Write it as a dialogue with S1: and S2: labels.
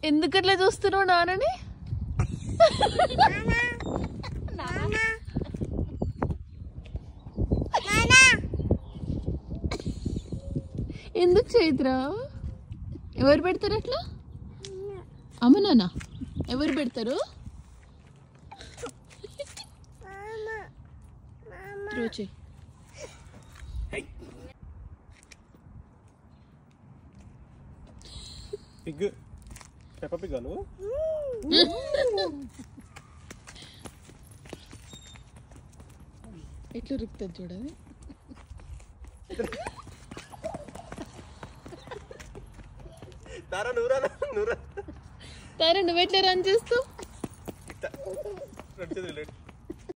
S1: ఎందుకట్లా చూస్తున్నావు నాన్నని ఎందుకు చైత్ర ఎవరు పెడతారు అట్లా అమ్మ నాన్న ఎవరు పెడతారు త్రో చేయి
S2: పిగ్ పెప్ప పిగ్ నువ్వు
S1: ఎట్లా రుక్తుంది చూడది
S2: తారా నూరా నూరా
S1: తారా నువ్వు ఎట్లా రన్ చేస్తావు
S2: రెండు చేతులు లేట్